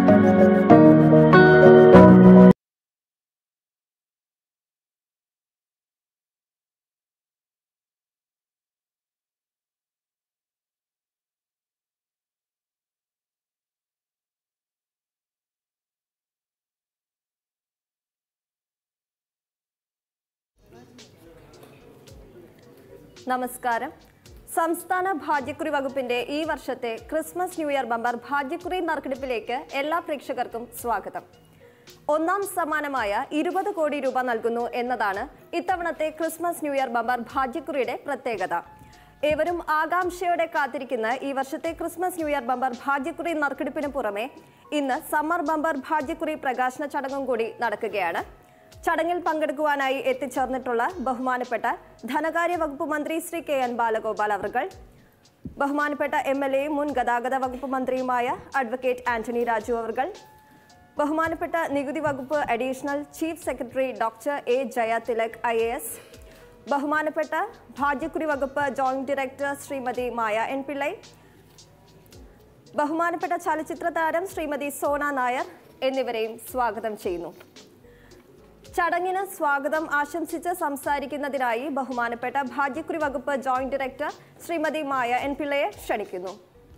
നമസ്കാരം സംസ്ഥാന ഭാഗ്യക്കുറി വകുപ്പിന്റെ ഈ വർഷത്തെ ക്രിസ്മസ് ന്യൂ ഇയർ ബമ്പർ ഭാഗ്യക്കുറി നറുക്കെടുപ്പിലേക്ക് എല്ലാ പ്രേക്ഷകർക്കും സ്വാഗതം ഒന്നാം സമ്മാനമായ ഇരുപത് കോടി രൂപ നൽകുന്നു എന്നതാണ് ഇത്തവണത്തെ ക്രിസ്മസ് ന്യൂ ഇയർ ബമ്പർ ഭാഗ്യക്കുറിയുടെ പ്രത്യേകത ഏവരും ആകാംക്ഷയോടെ കാത്തിരിക്കുന്ന ഈ വർഷത്തെ ക്രിസ്മസ് ന്യൂ ഇയർ ബമ്പർ ഭാഗ്യക്കുറി നറുക്കെടുപ്പിന് പുറമെ ഇന്ന് സമ്മർ ബമ്പർ ഭാഗ്യക്കുറി പ്രകാശന ചടങ്ങും കൂടി നടക്കുകയാണ് ചടങ്ങിൽ പങ്കെടുക്കുവാനായി എത്തിച്ചേർന്നിട്ടുള്ള ബഹുമാനപ്പെട്ട ധനകാര്യ വകുപ്പ് മന്ത്രി ശ്രീ കെ എൻ ബാലഗോപാൽ അവർകൾ ബഹുമാനപ്പെട്ട എം എൽ എയും മുൻ ഗതാഗത വകുപ്പ് മന്ത്രിയുമായ അഡ്വക്കേറ്റ് ആന്റണി രാജു അവർകൾ ബഹുമാനപ്പെട്ട നികുതി വകുപ്പ് additional chief secretary doctor A Jaya Thilak I A S ബഹുമാനപ്പെട്ട ഭാഗ്യക്കുറി വകുപ്പ് joint director Shrimati Maya N Pillai ബഹുമാനപ്പെട്ട ചലച്ചിത്ര താരം ശ്രീമതി സോന നായർ എന്നിവരെയും സ്വാഗതം ചെയ്യുന്നു ചടങ്ങിന് സ്വാഗതം ആശംസിച്ച് സംസാരിക്കുന്നതിനായി ബഹുമാനപ്പെട്ട ഭാഗ്യക്കുറി വകുപ്പ് joint director Shrimati Maya N പിള്ളയെ ക്ഷണിക്കുന്നു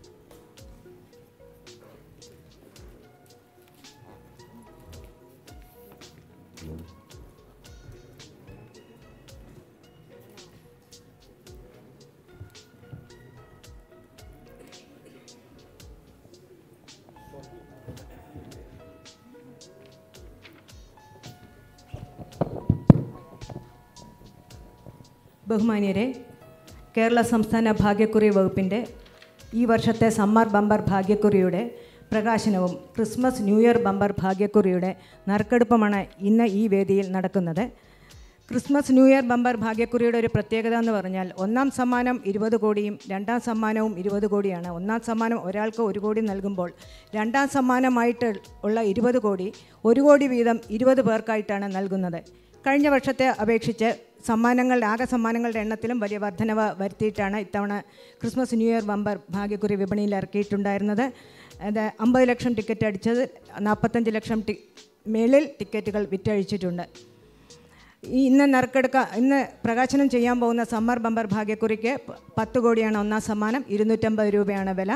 ബഹുമാന്യരെ കേരള സംസ്ഥാന ഭാഗ്യക്കുറി വകുപ്പിൻ്റെ ഈ വർഷത്തെ സമ്മർ ബമ്പർ ഭാഗ്യക്കുറിയുടെ പ്രകാശനവും ക്രിസ്മസ് ന്യൂ ഇയർ ബമ്പർ ഭാഗ്യക്കുറിയുടെ നറുക്കെടുപ്പുമാണ് ഇന്ന് ഈ വേദിയിൽ നടക്കുന്നത് ക്രിസ്മസ് ന്യൂ ഇയർ ബമ്പർ ഭാഗ്യക്കുറിയുടെ ഒരു പ്രത്യേകത എന്ന് പറഞ്ഞാൽ ഒന്നാം സമ്മാനം ഇരുപത് കോടിയും രണ്ടാം സമ്മാനവും ഇരുപത് കോടിയാണ് ഒന്നാം സമ്മാനം ഒരാൾക്ക് ഒരു കോടി നൽകുമ്പോൾ രണ്ടാം സമ്മാനമായിട്ട് ഉള്ള ഇരുപത് കോടി ഒരു കോടി വീതം ഇരുപത് പേർക്കായിട്ടാണ് നൽകുന്നത് കഴിഞ്ഞ വർഷത്തെ അപേക്ഷിച്ച് സമ്മാനങ്ങൾ ആകെ സമ്മാനങ്ങളുടെ എണ്ണത്തിലും വലിയ വർധനവ് വരുത്തിയിട്ടാണ് ഇത്തവണ ക്രിസ്മസ് ന്യൂ ഇയർ ബമ്പർ ഭാഗ്യക്കുറി വിപണിയിൽ ഇറക്കിയിട്ടുണ്ടായിരുന്നത് അത് അമ്പത് ലക്ഷം ടിക്കറ്റ് അടിച്ചത് നാൽപ്പത്തഞ്ച് ലക്ഷം ടി മേളിൽ ടിക്കറ്റുകൾ വിറ്റഴിച്ചിട്ടുണ്ട് ഈ ഇന്ന് നറുക്കെടുക്ക ഇന്ന് പ്രകാശനം ചെയ്യാൻ പോകുന്ന സമ്മർ ബമ്പർ ഭാഗ്യക്കുറിക്ക് പ- പത്ത് കോടിയാണ് ഒന്നാം സമ്മാനം ഇരുന്നൂറ്റമ്പത് രൂപയാണ് വില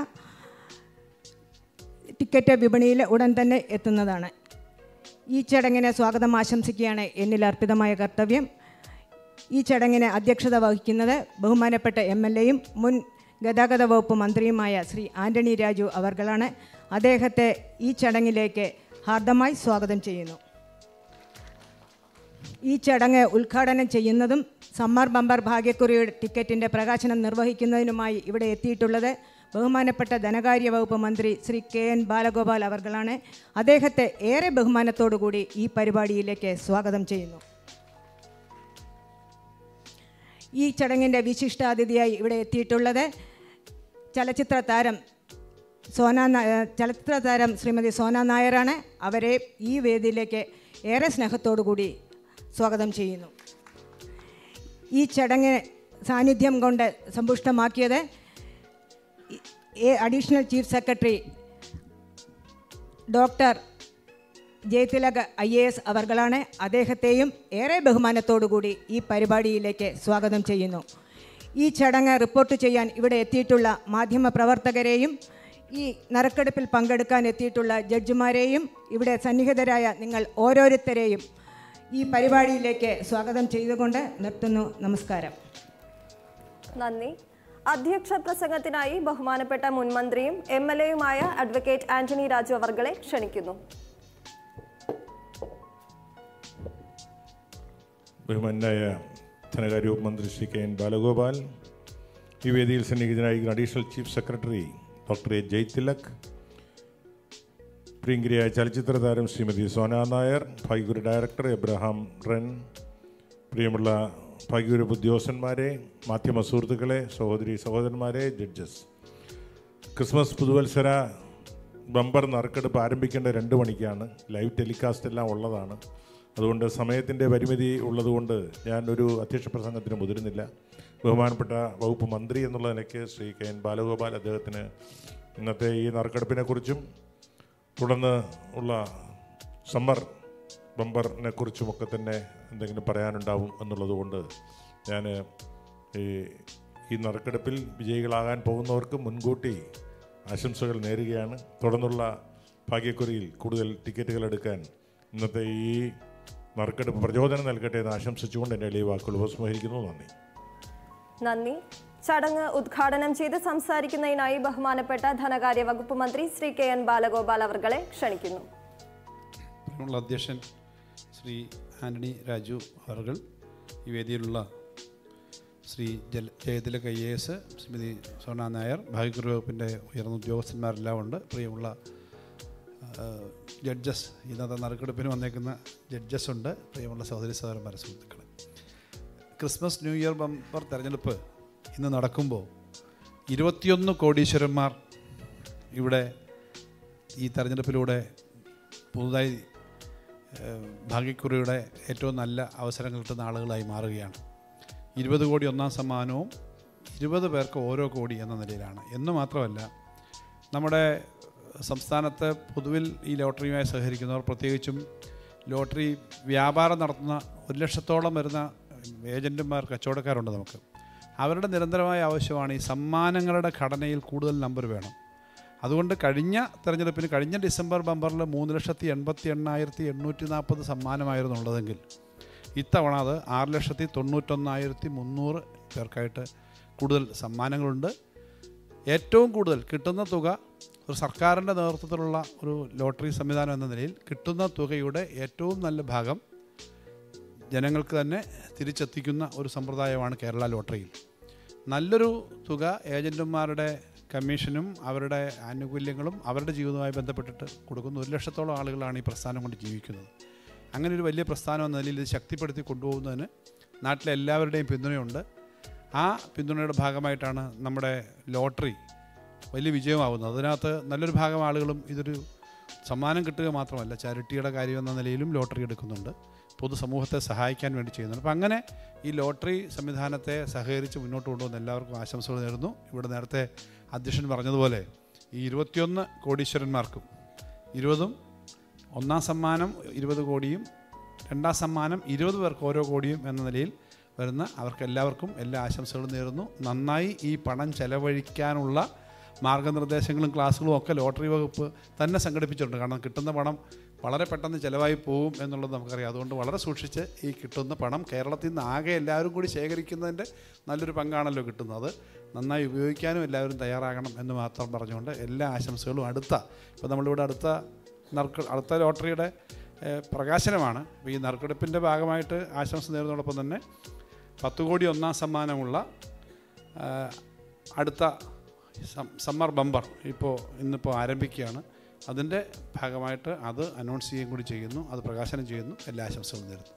ടിക്കറ്റ് വിപണിയിൽ ഉടൻ തന്നെ എത്തുന്നതാണ് ഈ ചടങ്ങിനെ സ്വാഗതം ആശംസിക്കുകയാണ് എന്നിൽ അർപ്പിതമായ കർത്തവ്യം ഈ ചടങ്ങിന് അധ്യക്ഷത വഹിക്കുന്നത് ബഹുമാനപ്പെട്ട എം എൽ എയും മുൻ ഗതാഗത വകുപ്പ് മന്ത്രിയുമായ ശ്രീ ആന്റണി രാജു അവർകളാണ് അദ്ദേഹത്തെ ഈ ചടങ്ങിലേക്ക് ഹാർദമായി സ്വാഗതം ചെയ്യുന്നു ഈ ചടങ്ങ് ഉദ്ഘാടനം ചെയ്യുന്നതും സമ്മർ ബമ്പർ ഭാഗ്യക്കുറിയുടെ ടിക്കറ്റിൻ്റെ പ്രകാശനം നിർവഹിക്കുന്നതിനുമായി ഇവിടെ എത്തിയിട്ടുള്ളത് ബഹുമാനപ്പെട്ട ധനകാര്യ വകുപ്പ് മന്ത്രി ശ്രീ കെ എൻ ബാലഗോപാൽ അവർകളാണ് അദ്ദേഹത്തെ ഏറെ ബഹുമാനത്തോടു കൂടി ഈ പരിപാടിയിലേക്ക് സ്വാഗതം ചെയ്യുന്നു ഈ ചടങ്ങിൻ്റെ വിശിഷ്ടാതിഥിയായി ഇവിടെ എത്തിയിട്ടുള്ളത് ചലച്ചിത്ര താരം സോന നാ- ചലച്ചിത്ര താരം ശ്രീമതി സോന നായരാണ് അവരെ ഈ വേദിയിലേക്ക് ഏറെ സ്നേഹത്തോടു കൂടി സ്വാഗതം ചെയ്യുന്നു ഈ ചടങ്ങ് സാന്നിധ്യം കൊണ്ട് സമ്പുഷ്ടമാക്കിയത് A additional chief secretary doctor Jayathilak I A S അവർകളാണ് അദ്ദേഹത്തെയും ഏറെ ബഹുമാനത്തോടുകൂടി ഈ പരിപാടിയിലേക്ക് സ്വാഗതം ചെയ്യുന്നു ഈ ചടങ്ങ് റിപ്പോർട്ട് ചെയ്യാൻ ഇവിടെ എത്തിയിട്ടുള്ള മാധ്യമ പ്രവർത്തകരെയും ഈ നറുക്കെടുപ്പിൽ പങ്കെടുക്കാൻ എത്തിയിട്ടുള്ള ജഡ്ജിമാരെയും ഇവിടെ സന്നിഹിതരായ നിങ്ങൾ ഓരോരുത്തരെയും ഈ പരിപാടിയിലേക്ക് സ്വാഗതം ചെയ്തുകൊണ്ട് നിർത്തുന്നു നമസ്കാരം നന്ദി അധ്യക്ഷ പ്രസംഗത്തിനായി ബഹുമാനപ്പെട്ട മുൻമന്ത്രിയും എം എൽ എയുമായ അഡ്വക്കേറ്റ് ആന്റണി രാജു അവർകളെ ക്ഷണിക്കുന്നു ബഹുമാനായ ധനകാര്യ വകുപ്പ് മന്ത്രി ശ്രീ കെ എൻ ബാലഗോപാൽ ഈ വേദിയിൽ സന്നിഹിതനായിരിക്കുന്ന additional chief secretary doctor A Jai Tilak പ്രിയങ്കരിയായ ചലച്ചിത്ര താരം ശ്രീമതി സോന നായർ ഭാഗ്യഗുരു ഡയറക്ടർ എബ്രഹാം റെൻ പ്രിയമുള്ള ഭാഗ്യഗുരു ഉദ്യോഗസ്ഥന്മാരെ മാധ്യമ സുഹൃത്തുക്കളെ സഹോദരി സഹോദരന്മാരെ ജഡ്ജസ് ക്രിസ്മസ് പുതുവത്സര ബമ്പർ നറുക്കെടുപ്പ് ആരംഭിക്കേണ്ട രണ്ട് മണിക്കാണ് ലൈവ് ടെലികാസ്റ്റ് എല്ലാം ഉള്ളതാണ് അതുകൊണ്ട് സമയത്തിൻ്റെ പരിമിതി ഉള്ളതുകൊണ്ട് ഞാൻ ഒരു അധ്യക്ഷ പ്രസംഗത്തിന് മുതിരുന്നില്ല ബഹുമാനപ്പെട്ട വകുപ്പ് മന്ത്രി എന്നുള്ള നിലയ്ക്ക് ശ്രീ കെ എൻ ബാലഗോപാൽ അദ്ദേഹത്തിന് ഇന്നത്തെ ഈ നറുക്കെടുപ്പിനെക്കുറിച്ചും തുടർന്ന് ഉള്ള സമ്മർ ബമ്പറിനെ കുറിച്ചുമൊക്കെ തന്നെ എന്തെങ്കിലും പറയാനുണ്ടാവും എന്നുള്ളത് കൊണ്ട് ഞാൻ ഈ ഈ നറുക്കെടുപ്പിൽ വിജയികളാകാൻ പോകുന്നവർക്ക് മുൻകൂട്ടി ആശംസകൾ നേരുകയാണ് തുടർന്നുള്ള ഭാഗ്യക്കുറിയിൽ കൂടുതൽ ടിക്കറ്റുകൾ എടുക്കാൻ ഇന്നത്തെ ഈ നറുക്കെടുപ്പ് പ്രചോദനം നൽകട്ടെ എന്ന് ആശംസിച്ചുകൊണ്ട് എൻ്റെ എളിയ വാക്കുകൾ ഉപസ്മരിക്കുന്നു നന്ദി നന്ദി ചടങ്ങ് ഉദ്ഘാടനം ചെയ്ത് സംസാരിക്കുന്നതിനായി ബഹുമാനപ്പെട്ട ധനകാര്യ വകുപ്പ് മന്ത്രി ശ്രീ കെ എൻ ബാലഗോപാൽ അവർകളെ ക്ഷണിക്കുന്നു പ്രിയമുള്ള അധ്യക്ഷൻ ശ്രീ ആന്റണി രാജു അവർ ഈ വേദിയിലുള്ള ശ്രീ ജല Jayathilak I A S Shrimati Sona Nair ഭാഗ്യക്കുറി വകുപ്പിൻ്റെ ഉയർന്ന ഉദ്യോഗസ്ഥന്മാരെല്ലാം ഉണ്ട് പ്രിയമുള്ള ജഡ്ജസ് ഇന്നത്തെ നറുക്കെടുപ്പിന് വന്നേക്കുന്ന ജഡ്ജസ് ഉണ്ട് പ്രിയമുള്ള സഹോദരി സഹോദരന്മാരെ സുഹൃത്തുക്കൾ ക്രിസ്മസ് ന്യൂ ഇയർ ബമ്പർ തെരഞ്ഞെടുപ്പ് ഇന്ന് നടക്കുമ്പോൾ ഇരുപത്തിയൊന്ന് കോടീശ്വരന്മാർ ഇവിടെ ഈ തെരഞ്ഞെടുപ്പിലൂടെ പുതുതായി ഏഹ്, ഭാഗ്യക്കുറിയുടെ ഏറ്റവും നല്ല അവസരങ്ങൾ കിട്ടുന്ന ആളുകളായി മാറുകയാണ് ഇരുപത് കോടി ഒന്നാം സമ്മാനവും ഇരുപത് പേർക്ക് ഓരോ കോടി എന്ന നിലയിലാണ് എന്ന് മാത്രമല്ല നമ്മുടെ സംസ്ഥാനത്ത് പൊതുവിൽ ഈ ലോട്ടറിയുമായി സഹകരിക്കുന്നവർ പ്രത്യേകിച്ചും ലോട്ടറി വ്യാപാരം നടത്തുന്ന ഒരു ലക്ഷത്തോളം വരുന്ന ഏജൻറ്റുമാർ കച്ചവടക്കാരുണ്ട് നമുക്ക് അവരുടെ നിരന്തരമായ ആവശ്യമാണ് ഈ സമ്മാനങ്ങളുടെ ഘടനയിൽ കൂടുതൽ നമ്പർ വേണം അതുകൊണ്ട് കഴിഞ്ഞ തെരഞ്ഞെടുപ്പിന് കഴിഞ്ഞ ഡിസംബർ ബമ്പറിൽ മൂന്ന് ലക്ഷത്തി എൺപത്തി എണ്ണായിരത്തി എണ്ണൂറ്റി നാൽപ്പത് സമ്മാനമായിരുന്നു ഉള്ളതെങ്കിൽ ഇത്തവണ അത് ആറ് ലക്ഷത്തി തൊണ്ണൂറ്റൊന്നായിരത്തി മുന്നൂറ് പേർക്കായിട്ട് കൂടുതൽ സമ്മാനങ്ങളുണ്ട് ഏറ്റവും കൂടുതൽ കിട്ടുന്ന തുക ഒരു സർക്കാരിൻ്റെ നേതൃത്വത്തിലുള്ള ഒരു ലോട്ടറി സംവിധാനം എന്ന നിലയിൽ കിട്ടുന്ന തുകയുടെ ഏറ്റവും നല്ല ഭാഗം ജനങ്ങൾക്ക് തന്നെ തിരിച്ചെത്തിക്കുന്ന ഒരു സമ്പ്രദായമാണ് കേരള ലോട്ടറിയിൽ നല്ലൊരു തുക ഏജൻറ്റുമാരുടെ കമ്മീഷനും അവരുടെ ആനുകൂല്യങ്ങളും അവരുടെ ജീവിതവുമായി ബന്ധപ്പെട്ടിട്ട് കൊടുക്കുന്ന ഒരു ലക്ഷത്തോളം ആളുകളാണ് ഈ പ്രസ്ഥാനം കൊണ്ട് ജീവിക്കുന്നത് അങ്ങനെ ഒരു വലിയ പ്രസ്ഥാനം എന്ന നിലയിൽ ഇത് ശക്തിപ്പെടുത്തി കൊണ്ടുപോകുന്നതിന് നാട്ടിലെ എല്ലാവരുടെയും പിന്തുണയുണ്ട് ആ പിന്തുണയുടെ ഭാഗമായിട്ടാണ് നമ്മുടെ ലോട്ടറി വലിയ വിജയമാവുന്നത് അതിനകത്ത് നല്ലൊരു ഭാഗം ആളുകളും ഇതൊരു സമ്മാനം കിട്ടുക മാത്രമല്ല ചാരിറ്റിയുടെ കാര്യം എന്ന നിലയിലും ലോട്ടറി എടുക്കുന്നുണ്ട് പൊതുസമൂഹത്തെ സഹായിക്കാൻ വേണ്ടി ചെയ്യുന്നുണ്ട് അപ്പം അങ്ങനെ ഈ ലോട്ടറി സംവിധാനത്തെ സഹകരിച്ച് മുന്നോട്ട് കൊണ്ടുവന്ന എല്ലാവർക്കും ആശംസകൾ നേരുന്നു ഇവിടെ നേരത്തെ അധ്യക്ഷൻ പറഞ്ഞതുപോലെ ഈ ഇരുപത്തിയൊന്ന് കോടീശ്വരന്മാർക്കും ഇരുപതും ഒന്നാം സമ്മാനം ഇരുപത് കോടിയും രണ്ടാം സമ്മാനം ഇരുപത് പേർക്ക് ഓരോ കോടിയും എന്ന നിലയിൽ വരുന്ന അവർക്ക് എല്ലാവർക്കും എല്ലാ ആശംസകളും നേരുന്നു നന്നായി ഈ പണം ചെലവഴിക്കാനുള്ള മാർഗനിർദ്ദേശങ്ങളും ക്ലാസ്സുകളും ഒക്കെ ലോട്ടറി വകുപ്പ് തന്നെ സംഘടിപ്പിച്ചിട്ടുണ്ട് കാരണം കിട്ടുന്ന പണം വളരെ പെട്ടെന്ന് ചിലവായി പോകും എന്നുള്ളത് നമുക്കറിയാം അതുകൊണ്ട് വളരെ സൂക്ഷിച്ച് ഈ കിട്ടുന്ന പണം കേരളത്തിൽ നിന്ന് ആകെ എല്ലാവരും കൂടി ശേഖരിക്കുന്നതിൻ്റെ നല്ലൊരു പങ്കാണല്ലോ കിട്ടുന്നത് നന്നായി ഉപയോഗിക്കാനും എല്ലാവരും തയ്യാറാകണം എന്ന് മാത്രം പറഞ്ഞുകൊണ്ട് എല്ലാ ആശംസകളും അടുത്ത ഇപ്പോൾ നമ്മളിവിടെ അടുത്ത നറുക്ക് അടുത്ത ലോട്ടറിയുടെ ഏഹ്, പ്രകാശനമാണ് അപ്പോൾ ഈ നറുക്കെടുപ്പിൻ്റെ ഭാഗമായിട്ട് ആശംസ നേരുന്നതോടൊപ്പം തന്നെ പത്ത് കോടി ഒന്നാം സമ്മാനമുള്ള ആഹ്, അടുത്ത സം- സമ്മർ ബമ്പർ ഇപ്പോൾ ഇന്നിപ്പോൾ ആരംഭിക്കുകയാണ് അതിൻ്റെ ഭാഗമായിട്ട് അത് അനൗൺസ് ചെയ്യുകയും കൂടി ചെയ്യുന്നു അത് പ്രകാശനം ചെയ്യുന്നു എല്ലാ ആശംസകളും നേരുന്നു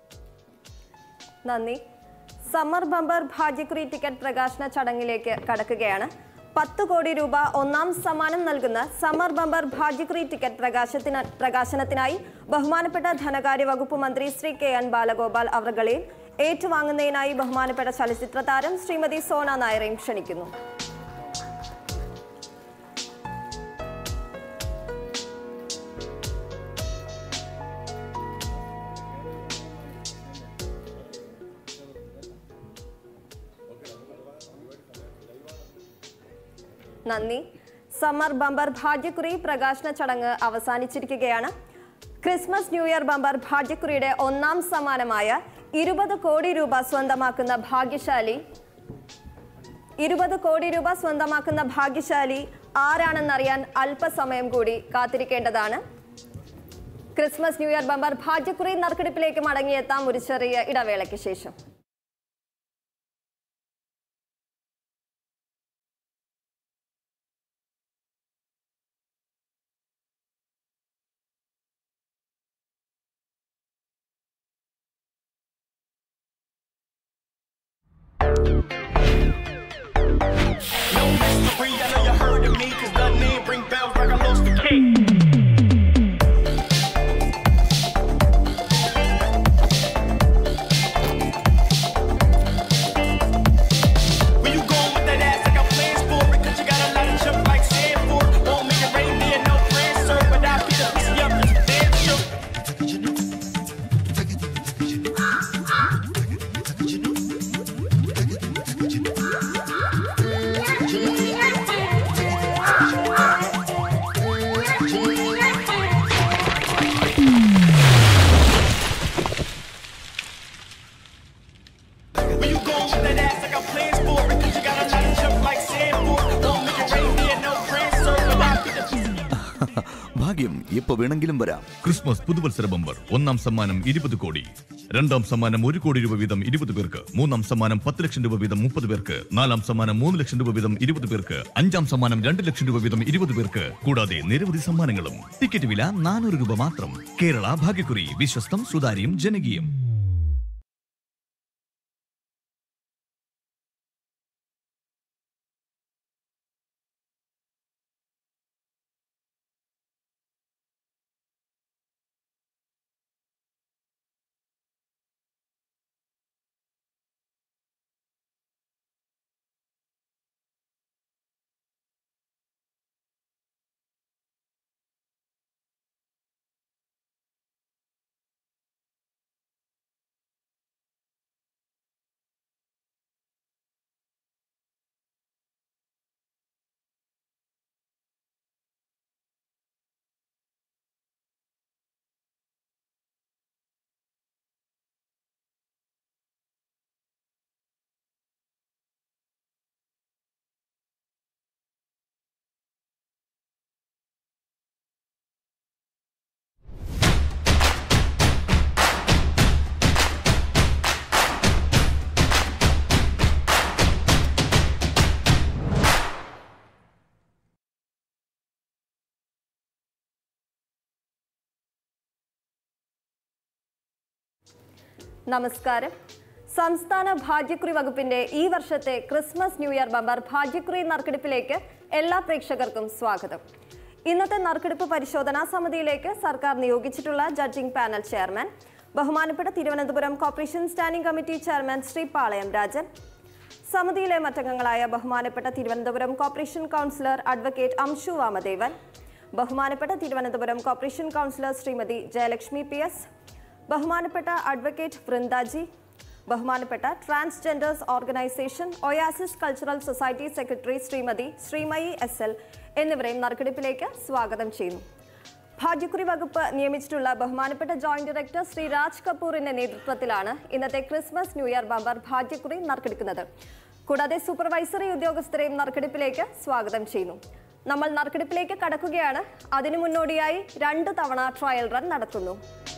നന്ദി സമ്മർ ബമ്പർ ഭാഗ്യക്കുറി ടിക്കറ്റ് പ്രകാശന ചടങ്ങിലേക്ക് കടക്കുകയാണ് പത്ത് കോടി രൂപ ഒന്നാം സമ്മാനം നൽകുന്ന സമ്മർ ബമ്പർ ഭാഗ്യക്കുറി ടിക്കറ്റ് പ്രകാശത്തിന് പ്രകാശനത്തിനായി ബഹുമാനപ്പെട്ട ധനകാര്യ വകുപ്പ് മന്ത്രി ശ്രീ കെ എൻ ബാലഗോപാൽ അവർകളെയും ഏറ്റുവാങ്ങുന്നതിനായി ബഹുമാനപ്പെട്ട ചലച്ചിത്ര താരം ശ്രീമതി സോന നായരെയും ക്ഷണിക്കുന്നു നന്ദി സമ്മർ ബമ്പർ ഭാഗ്യക്കുറി പ്രകാശന ചടങ്ങ് അവസാനിച്ചിരിക്കുകയാണ് ക്രിസ്മസ് ന്യൂ ഇയർ ബമ്പർ ഭാഗ്യക്കുറിയുടെ ഒന്നാം സമ്മാനമായ ഇരുപത് കോടി രൂപ സ്വന്തമാക്കുന്ന ഭാഗ്യശാലി ഇരുപത് കോടി രൂപ സ്വന്തമാക്കുന്ന ഭാഗ്യശാലി ആരാണെന്നറിയാൻ അല്പസമയം കൂടി കാത്തിരിക്കേണ്ടതാണ് ക്രിസ്മസ് ന്യൂ ഇയർ ബമ്പർ ഭാഗ്യക്കുറി നറുക്കെടുപ്പിലേക്ക് മടങ്ങിയെത്താം ഒരു ചെറിയ ഇടവേളയ്ക്ക് ശേഷം No mystery, I know you heard of me, cause the name ring bells like I lost the key. Where you going with that ass? I got plans for it, cause you got a lot of jump like sand for it. Won't make it rain, me and no friends, sir, but I'll be the വേണമെങ്കിലും വരാം Christmas പുതുവത്സര bumper ഒന്നാം സമ്മാനം ഇരുപത് കോടി രണ്ടാം സമ്മാനം ഒരു കോടി രൂപ വീതം ഇരുപത് പേർക്ക് മൂന്നാം സമ്മാനം പത്ത് ലക്ഷം രൂപ വീതം മുപ്പത് പേർക്ക് നാലാം സമ്മാനം മൂന്ന് ലക്ഷം രൂപ വീതം ഇരുപത് പേർക്ക് അഞ്ചാം സമ്മാനം രണ്ട് ലക്ഷം രൂപ വീതം ഇരുപത് പേർക്ക് കൂടാതെ നിരവധി സമ്മാനങ്ങളും ടിക്കറ്റ് വില നാനൂറ് രൂപ മാത്രം കേരള ഭാഗ്യക്കുറി വിശ്വസ്തം സുതാര്യം ജനകീയം നമസ്കാരം സംസ്ഥാന ഭാഗ്യക്കുറി വകുപ്പിന്റെ ഈ വർഷത്തെ ക്രിസ്മസ് ന്യൂ ഇയർ ബമ്പർ ഭാഗ്യക്കുറി നറുക്കെടുപ്പിലേക്ക് എല്ലാ പ്രേക്ഷകർക്കും സ്വാഗതം ഇന്നത്തെ നറുക്കെടുപ്പ് പരിശോധനാ സമിതിയിലേക്ക് സർക്കാർ നിയോഗിച്ചിട്ടുള്ള ജഡ്ജിംഗ് പാനൽ ചെയർമാൻ ബഹുമാനപ്പെട്ട Thiruvananthapuram corporation standing committee chairman Shri Palayam Rajan സമിതിയിലെ മറ്റംഗങ്ങളായ ബഹുമാനപ്പെട്ട Thiruvananthapuram corporation councillor advocate Anshu Vamadevan ബഹുമാനപ്പെട്ട Thiruvananthapuram corporation councillor Shrimati Jayalakshmi P S ബഹുമാനപ്പെട്ട അഡ്വക്കേറ്റ് വൃന്ദാജി ബഹുമാനപ്പെട്ട transgenders organisation Oasis cultural society secretary Shrimati Shrimayi S L എന്നിവരെ നറുക്കെടുപ്പിലേക്ക് സ്വാഗതം ചെയ്യുന്നു ഭാഗ്യക്കുറി വകുപ്പ് നിയമിച്ചിട്ടുള്ള ബഹുമാനപ്പെട്ട ജോയിന്റ് ഡയറക്ടർ ശ്രീ രാജ് കപൂറിന്റെ നേതൃത്വത്തിലാണ് ഇന്നത്തെ ക്രിസ്മസ് ന്യൂ ഇയർ ബമ്പർ ഭാഗ്യക്കുറി നറുക്കെടുക്കുന്നത് കൂടാതെ സൂപ്പർവൈസറി ഉദ്യോഗസ്ഥരെയും നറുക്കെടുപ്പിലേക്ക് സ്വാഗതം ചെയ്യുന്നു നമ്മൾ നറുക്കെടുപ്പിലേക്ക് കടക്കുകയാണ് അതിനു മുന്നോടിയായി രണ്ട് തവണ ട്രയൽ റൺ നടത്തുന്നു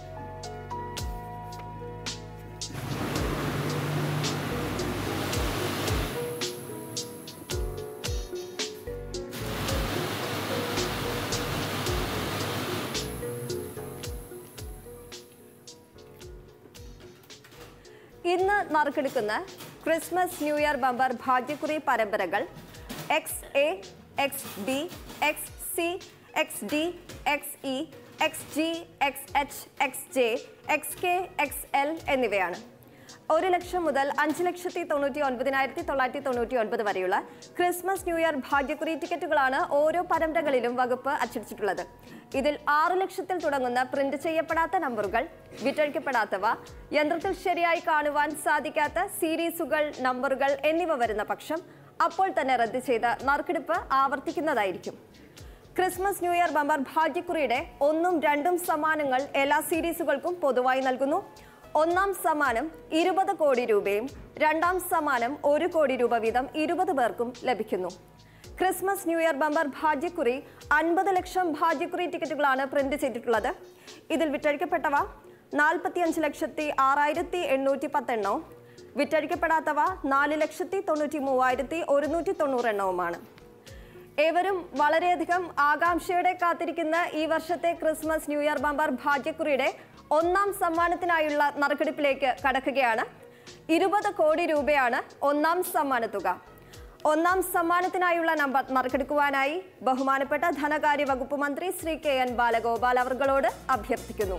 ഇന്ന് നറുക്കെടുക്കുന്ന ക്രിസ്മസ് ന്യൂ ഇയർ ബമ്പർ ഭാഗ്യക്കുറി പരമ്പരകൾ X A X B X C X D X E X G X H X J X K X L എന്നിവയാണ് ഒരു ലക്ഷം മുതൽ അഞ്ച് ലക്ഷത്തി തൊണ്ണൂറ്റി ഒൻപതിനായിരത്തി തൊള്ളായിരത്തി തൊണ്ണൂറ്റി ഒൻപത് വരെയുള്ള ക്രിസ്മസ് ന്യൂ ഇയർ ഭാഗ്യക്കുറി ടിക്കറ്റുകളാണ് ഓരോ പരമ്പരകളിലും വകുപ്പ് അച്ചടിച്ചിട്ടുള്ളത് ഇതിൽ ആറ് ലക്ഷത്തിൽ തുടങ്ങുന്ന പ്രിന്റ് ചെയ്യപ്പെടാത്ത നമ്പറുകൾ വിറ്റഴിക്കപ്പെടാത്തവ യന്ത്രത്തിൽ ശരിയായി കാണുവാൻ സാധിക്കാത്ത സീരീസുകൾ നമ്പറുകൾ എന്നിവ വരുന്ന പക്ഷം അപ്പോൾ തന്നെ റദ്ദ് ചെയ്ത് നറുക്കെടുപ്പ് ആവർത്തിക്കുന്നതായിരിക്കും ക്രിസ്മസ് ന്യൂ ഇയർ ബമ്പർ ഭാഗ്യക്കുറിയുടെ ഒന്നും രണ്ടും സമ്മാനങ്ങൾ എല്ലാ സീരീസുകൾക്കും പൊതുവായി നൽകുന്നു ഒന്നാം സമ്മാനം ഇരുപത് കോടി രൂപയും രണ്ടാം സമ്മാനം ഒരു കോടി രൂപ വീതം ഇരുപത് പേർക്കും ലഭിക്കുന്നു ക്രിസ്മസ് ന്യൂ ഇയർ ബമ്പർ ഭാഗ്യക്കുറി അൻപത് ലക്ഷം ഭാഗ്യക്കുറി ടിക്കറ്റുകളാണ് പ്രിന്റ് ചെയ്തിട്ടുള്ളത് ഇതിൽ വിറ്റഴിക്കപ്പെട്ടവ നാൽപ്പത്തിയഞ്ച് ലക്ഷത്തി ആറായിരത്തി എണ്ണൂറ്റി പത്തെണ്ണവും വിറ്റഴിക്കപ്പെടാത്തവ നാല് ലക്ഷത്തി തൊണ്ണൂറ്റി മൂവായിരത്തി ഒരുന്നൂറ്റി തൊണ്ണൂറ് എണ്ണവുമാണ് ഏവരും വളരെയധികം ആകാംക്ഷയോടെ കാത്തിരിക്കുന്ന ഈ വർഷത്തെ ക്രിസ്മസ് ന്യൂ ഇയർ ബമ്പർ ഭാഗ്യക്കുറിയുടെ ഒന്നാം സമ്മാനത്തിനായുള്ള നറുക്കെടുപ്പിലേക്ക് കടക്കുകയാണ് ഇരുപത് കോടി രൂപയാണ് ഒന്നാം സമ്മാന തുക ഒന്നാം സമ്മാനത്തിനായുള്ള നമ്പർ നറുക്കെടുക്കുവാനായി ബഹുമാനപ്പെട്ട ധനകാര്യ വകുപ്പ് മന്ത്രി ശ്രീ കെ എൻ ബാലഗോപാൽ അവർകളോട് അഭ്യർത്ഥിക്കുന്നു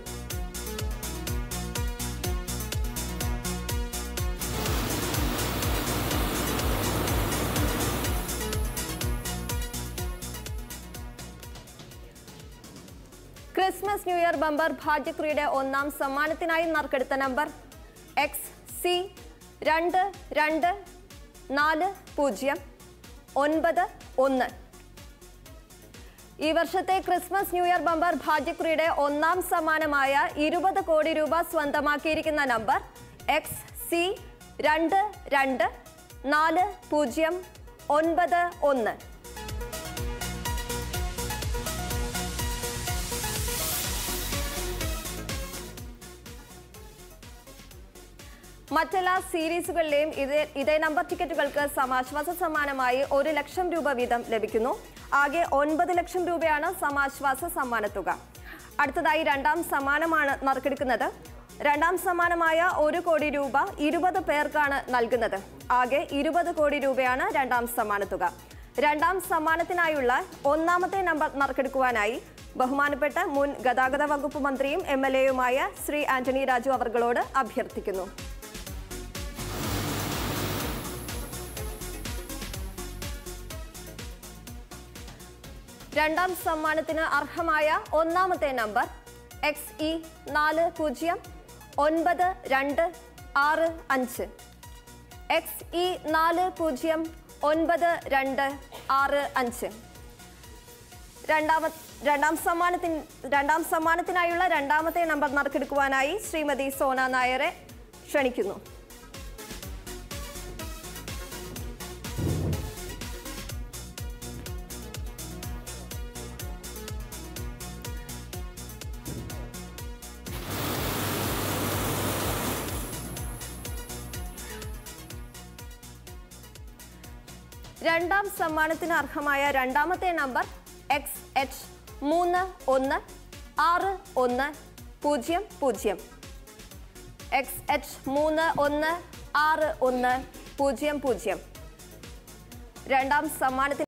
ക്രിസ്മസ് ന്യൂ ഇയർ ബമ്പർ ഭാഗ്യക്കുറിയുടെ ഒന്നാം സമ്മാനത്തിനായി നറുക്കെടുത്ത നമ്പർ എക്സ് സി രണ്ട് രണ്ട് നാല് പൂജ്യം ഒൻപത് ഒന്ന് ഈ വർഷത്തെ ക്രിസ്മസ് ന്യൂ ഇയർ ബമ്പർ ഭാഗ്യക്കുറിയുടെ ഒന്നാം സമ്മാനമായ ഇരുപത് കോടി രൂപ സ്വന്തമാക്കിയിരിക്കുന്ന നമ്പർ എക്സ് സി രണ്ട് രണ്ട് നാല് പൂജ്യം ഒൻപത് ഒന്ന് മറ്റെല്ലാ സീരീസുകളിലെയും ഇതേ ഇതേ നമ്പർ ടിക്കറ്റുകൾക്ക് സമാശ്വാസ സമ്മാനമായി ഒരു ലക്ഷം രൂപ വീതം ലഭിക്കുന്നു ആകെ ഒൻപത് ലക്ഷം രൂപയാണ് സമാശ്വാസ സമ്മാനത്തുക അടുത്തതായി രണ്ടാം സമ്മാനമാണ് നറുക്കെടുക്കുന്നത് രണ്ടാം സമ്മാനമായ ഒരു കോടി രൂപ ഇരുപത് പേർക്കാണ് നൽകുന്നത് ആകെ ഇരുപത് കോടി രൂപയാണ് രണ്ടാം സമ്മാനത്തുക രണ്ടാം സമ്മാനത്തിനായുള്ള ഒന്നാമത്തെ നമ്പർ നറുക്കെടുക്കുവാനായി ബഹുമാനപ്പെട്ട മുൻ ഗതാഗത വകുപ്പ് മന്ത്രിയും എം എൽ എയുമായ ശ്രീ ആന്റണി രാജു അവർകളോട് അഭ്യർത്ഥിക്കുന്നു രണ്ടാം സമ്മാനത്തിന് അർഹമായ ഒന്നാമത്തെ നമ്പർ എക്സ് ഇ നാല് പൂജ്യം ഒൻപത് രണ്ട് ആറ് അഞ്ച് എക്സ് ഇ നാല് പൂജ്യം ഒൻപത് രണ്ട് ആറ് അഞ്ച് രണ്ടാമ രണ്ടാം സമ്മാനത്തിന് രണ്ടാം സമ്മാനത്തിനായുള്ള രണ്ടാമത്തെ നമ്പർ നറുക്കെടുക്കുവാനായി ശ്രീമതി സോന നായരെ ക്ഷണിക്കുന്നു രണ്ടാം സമ്മാനത്തിന് അർഹമായ രണ്ടാമത്തെ നമ്പർ എക്സ് എച്ച് മൂന്ന് ഒന്ന് ആറ് ഒന്ന് പൂജ്യം പൂജ്യം എക്സ് എച്ച് മൂന്ന് ഒന്ന് ആറ് ഒന്ന് പൂജ്യം പൂജ്യം രണ്ടാം സമ്മാനത്തിന്